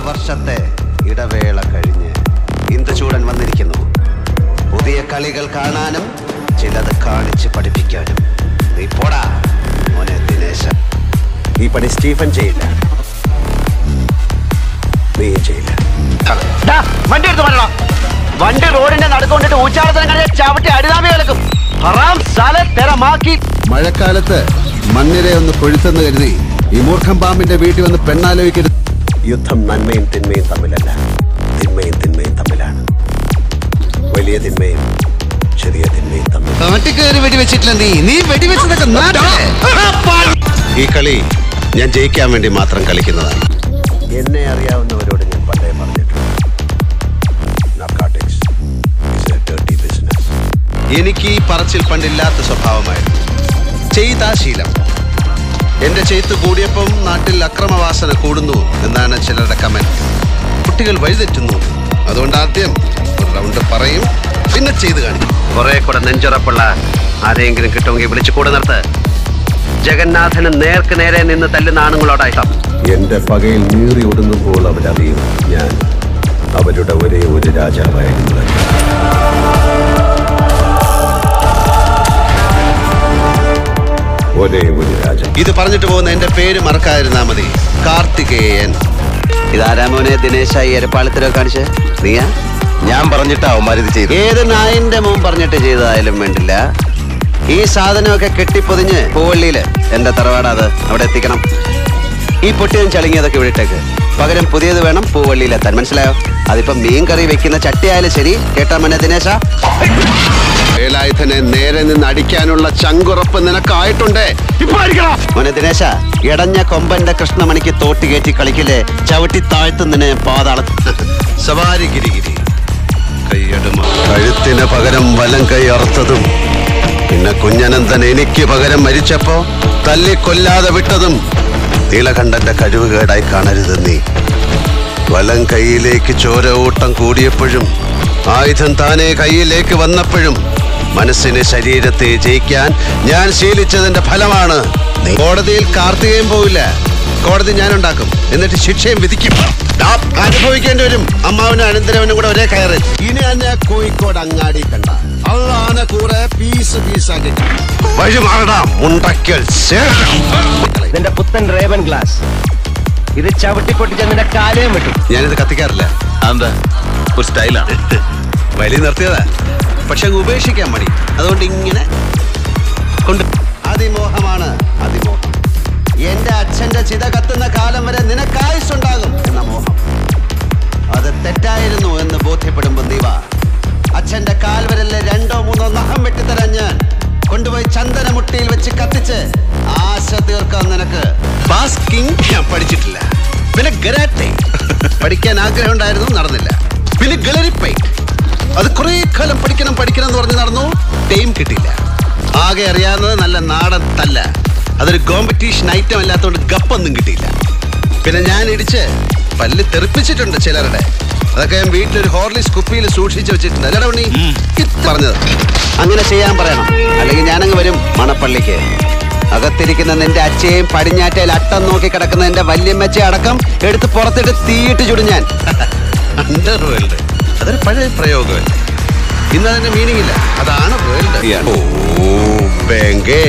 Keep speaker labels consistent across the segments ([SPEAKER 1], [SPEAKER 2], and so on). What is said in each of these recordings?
[SPEAKER 1] വർഷത്തെ ഇടവേള കഴിഞ്ഞ് ഇന്ദുചൂടൻ വന്നിരിക്കുന്നു പുതിയ കളികൾ കാണാനും ചിലത് കാണിച്ച് പഠിപ്പിക്കാനും നീ പോടാ മോനെ ദിനേശ ഈ പണി സ്റ്റീഫൻ ചെയ്യില്ല നീ ചെയ്യില്ല
[SPEAKER 2] ഡാ, വണ്ടി എടുത്ത് മാറ്റണം വണ്ടി റോഡിന്റെ നടുക്കൊണ്ടിട്ട് ഉച്ചാരത്തിന് കഴിഞ്ഞ ചവിട്ടി അടിതാമി കിടക്കും ഹറാം സാല തെരമാക്കി
[SPEAKER 1] മഴക്കാലത്ത് മണ്ണിരെ ഒന്ന് കൊഴുത്തെന്ന് കരുതി ഈ മൂർഖം പാമ്പിന്റെ വീട്ടിൽ വന്ന് പെണ്ണാലോചിക്കരുത് യുദ്ധം നന്മയും തിന്മയും തമ്മിലല്ല തിന്മയും തിന്മയും തമ്മിലാണ് വലിയ തിന്മയും ചെറിയ തിന്മയും തമ്മിൽ
[SPEAKER 3] കാട്ടിക്കയറി വെടിവെച്ചിട്ടില്ല നീ നീ വെടിവെച്ചതൊക്കെ നാട്ടിലെ
[SPEAKER 1] ഈ കളി ഞാൻ ജയിക്കാൻ വേണ്ടി മാത്രം കളിക്കുന്നതാണ് എന്നെ അറിയാവുന്നവരോട് ഞാൻ പണ്ടേ പറഞ്ഞിട്ടുണ്ട് Narcotics is a dirty business. എനിക്ക് ഈ പറച്ചിൽ പണ്ടില്ലാത്ത സ്വഭാവമായിരുന്നു ചെയ്താ ശീലം എന്റെ ചെയ്ത്ത് കൂടിയപ്പം നാട്ടിൽ അക്രമവാസന കൂടുന്നു എന്നാണ് ചിലരുടെ കമന്റ് കുട്ടികൾ വഴിതെറ്റുന്നു അതുകൊണ്ട് ആദ്യം ഒരു റൗണ്ട് പറയും പിന്നെ ചെയ്ത് കാണിക്കും കുറെ കൂടെ നെഞ്ചുറപ്പുള്ള ആരെങ്കിലും കിട്ടുമെങ്കിൽ വിളിച്ചു കൂടെ നിർത്ത് ജഗന്നാഥന് നേർക്ക് നേരെ നിന്ന് തല്ലുന്ന ആണുങ്ങളോടായിട്ടാം എന്റെ പകയിൽ നീറി ഒടുങ്ങുമ്പോൾ അവരറിയും ഞാൻ അവരുടെ ഒരേ ഒരു രാജാവായിരുന്നു ഒരേ ഒരു രാജ ഇത് പറഞ്ഞിട്ട് പോകുന്ന എന്റെ പേര് മറക്കാതിരുന്നാ മതി കാർത്തികേയൻ ഇതാരാമോനെ ദിനേശ ഈ എരപ്പാളത്തിലൊക്കെ കാണിച്ച് നീയാ
[SPEAKER 3] ഞാൻ പറഞ്ഞിട്ടാ അവന്മാർ ഇത് ചെയ്തു
[SPEAKER 1] ഏത് നായിന്റെ മോൻ പറഞ്ഞിട്ട് ചെയ്തതായാലും വേണ്ടില്ല ഈ സാധനമൊക്കെ കെട്ടിപ്പൊതിഞ്ഞ് പൂവള്ളിയില് എന്റെ തറവാടാത് അവിടെ എത്തിക്കണം ഈ പൊട്ടിയും ചളിങ്ങിയതൊക്കെ ഇവിടെ ഇട്ടേക്ക് പകരം പുതിയത് വേണം പൂവള്ളിയിൽ എത്താൻ മനസ്സിലായോ അതിപ്പോ മീൻ കറി വെക്കുന്ന ചട്ടിയായാലും ശരി കേട്ടാ മനെ ദിനേശ വേലായുധനെ നേരെ നിന്ന് അടിക്കാനുള്ള ചങ്കുറപ്പ് നിനക്കായിട്ടുണ്ടേ മോനെ ദിനേശ ഇടഞ്ഞ കൊമ്പന്റെ കൃഷ്ണമണിക്ക് തോട്ടി കയറ്റി കളിക്കില്ലേ ചവിട്ടി താഴ്ത്തുന്നതിനെ പാതാള സവാരി ഗിരിഗിരി കൈയടുമ കഴുത്തിന് പകരം വലം കൈ അറുത്തതും പിന്നെ കുഞ്ഞനന്തൻ എനിക്ക് പകരം മരിച്ചപ്പോ തല്ലി കൊല്ലാതെ വിട്ടതും നീലകണ്ഠന്റെ കഴിവുകേടായി കാണരുത് നീ വലം കൈയിലേക്ക് ചോര ഊട്ടം കൂടിയപ്പോഴും ആയുധം താനെ കയ്യിലേക്ക് വന്നപ്പോഴും മനസ്സിന് ശരീരത്തെ ജയിക്കാൻ ഞാൻ ശീലിച്ചതിന്റെ ഫലമാണ് നീ കോടതിയിൽ കാർത്തികയും പോവില്ല കോടതി ഞാൻ ഉണ്ടാക്കും എന്നിട്ട് ശിക്ഷയും വിധിക്കും ദാ, അനുഭവിക്കേണ്ടി വരും അമ്മാവനും അനന്തരവനും കൂടെ ഒരേ കയറി ഇനി എന്നെ കോഴിക്കോട് അങ്ങാടി കണ്ട അള്ളാനെ കൂടെ പീസ് പീസാക്കി വഴി മാറടാ മുണ്ടക്കൽ ശേഷം
[SPEAKER 2] നിന്റെ പുത്തൻ റേവൻ ഗ്ലാസ് ഇത് ചവിട്ടി പൊട്ടിച്ച നിന്റെ കാലയും വിട്ടു
[SPEAKER 1] ഞാനിത് കത്തിക്കാറില്ല
[SPEAKER 3] എന്താ ഒരു സ്റ്റൈലാണ്
[SPEAKER 1] വലിയ നിർത്തിയതാ പക്ഷെ അങ്ങ് ഉപേക്ഷിക്കാൻ മടി അതുകൊണ്ട് ഇങ്ങനെ കൊണ്ട് അതിമോഹമാണ് അതിമോഹം എന്റെ അച്ഛന്റെ ചിത കത്തുന്ന കാലം വരെ നിനക്കായുസുണ്ടാകും എന്ന മോഹം അത് തെറ്റായിരുന്നു എന്ന് ബോധ്യപ്പെടുമ്പോ നീവ അച്ഛന്റെ കാൽവരലിലെ രണ്ടോ മൂന്നോ നഖം വെട്ടിത്തരാൻ ഞാൻ കൊണ്ടുപോയി ചന്ദനമുട്ടിയിൽ വെച്ച് കത്തിച്ച് ആശ തീർക്കാൻ നിനക്ക് ബാസ്കിങ് ഞാൻ പഠിച്ചിട്ടില്ല പിന്നെ ഗരാറ്റെ പഠിക്കാൻ ആഗ്രഹം ഉണ്ടായിരുന്നു നടന്നില്ല പിന്നെ ഗളരിപ്പൈറ്റ് അത് കുറെ കാലം പഠിക്കണം പഠിക്കണം എന്ന് പറഞ്ഞ് നടന്നു ടൈം കിട്ടിയില്ല ആകെ അറിയാവുന്നത് നല്ല നാടൻ തല്ല അതൊരു കോമ്പറ്റീഷൻ ഐറ്റം അല്ലാത്തതുകൊണ്ട് ഗപ്പൊന്നും കിട്ടിയില്ല പിന്നെ ഞാൻ ഇടിച്ച് പല്ല് തെറിപ്പിച്ചിട്ടുണ്ട് ചിലരുടെ അതൊക്കെ ഞാൻ വീട്ടിലൊരു ഹോർലിക്സ് കുപ്പിയിൽ സൂക്ഷിച്ചു വെച്ചിട്ടുണ്ട് അല്ലടാ ഉണ്ണി ഇത് പറഞ്ഞത് അങ്ങനെ ചെയ്യാൻ പറയണം അല്ലെങ്കിൽ ഞാനങ്ങ് വരും മണപ്പള്ളിക്ക് അകത്തിരിക്കുന്ന നിന്റെ അച്ഛയും പടിഞ്ഞാറ്റയിൽ അട്ടം നോക്കി കിടക്കുന്ന എന്റെ വല്യമ്മച്ച അടക്കം എടുത്ത് പുറത്തിട്ട് തീയിട്ട് ചുടും ഞാൻ അണ്ടർ വേൾഡ് അതൊരു പഴയ പ്രയോഗമല്ലേ ഇന്ന് അതിന്റെ മീനിങ് ഇല്ല അതാണ് വേൾഡ് ഓ ബാങ്കേ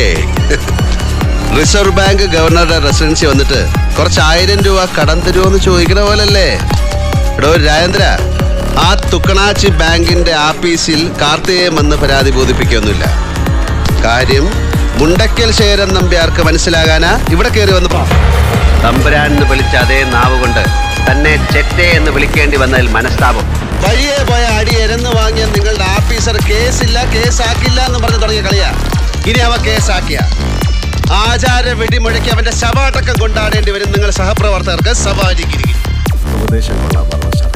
[SPEAKER 1] റിസർവ് ബാങ്ക് ഗവർണറുടെ റെസിഡൻസി വന്നിട്ട് കുറച്ച് ആയിരം രൂപ കടം തരുമോ ചോദിക്കണ പോലല്ലേ എടോ രാജേന്ദ്ര ആ തുക്കണാച്ചി ബാങ്കിന്റെ ആഫീസിൽ കാർത്തികേയം വന്ന് പരാതി ബോധിപ്പിക്കൊന്നുമില്ല കാര്യം മുണ്ടക്കൽ ശേരൻ നമ്പ്യാർക്ക് മനസ്സിലാകാനാ ഇവിടെ കയറി വന്ന് തമ്പുരാൻ എന്ന് വിളിച്ച അതേ നാവ് കൊണ്ട് തന്നെ ചെറ്റേ എന്ന് വിളിക്കേണ്ടി വന്നതിൽ മനസ്താപം വഴിയെ പോയ അടി എരന്ന് വാങ്ങിയ നിങ്ങളുടെ ആഫീസർ കേസില്ല കേസാക്കില്ല എന്ന് പറഞ്ഞു തുടങ്ങിയ കളിയാ ഇനി അവ കേസാക്കിയ ആചാര വെടിമുഴക്കി അവന്റെ ശവാടക്കം കൊണ്ടാടേണ്ടി വരും നിങ്ങൾ സഹപ്രവർത്തകർക്ക് സവാരി ഗിരിഗിരി ഉപദേശം കൊള്ളാൻ പറഞ്ഞു സാറേ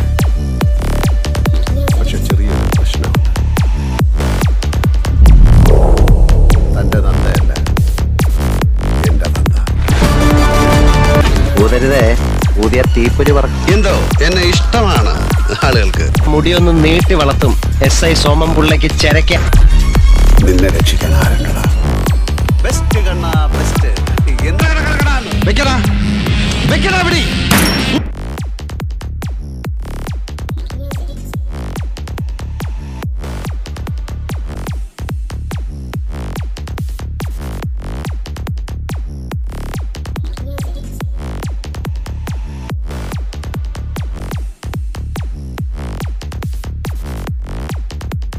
[SPEAKER 1] പക്ഷെ ചെറിയൊരു പ്രശ്നം തന്റെ തന്തയല്ല എന്റെ തന്ത
[SPEAKER 2] ഊതരുതേ പുതിയ തീപ്പൊരി പറക്കും
[SPEAKER 1] എന്തോ എന്നെ ഇഷ്ടമാണ് ആളുകൾക്ക്
[SPEAKER 2] മുടിയൊന്ന് നീട്ടി വളർത്തും എസ് ഐ സോമൻ പിള്ളയ്ക്ക് ചെരക്ക
[SPEAKER 1] നിന്നെ രക്ഷിക്കാൻ ആരുണ്ടടാ ബെസ്റ്റ് കണ്ണ ബെസ്റ്റ് എന്താ വെക്കടാ വെക്കടാ പിടി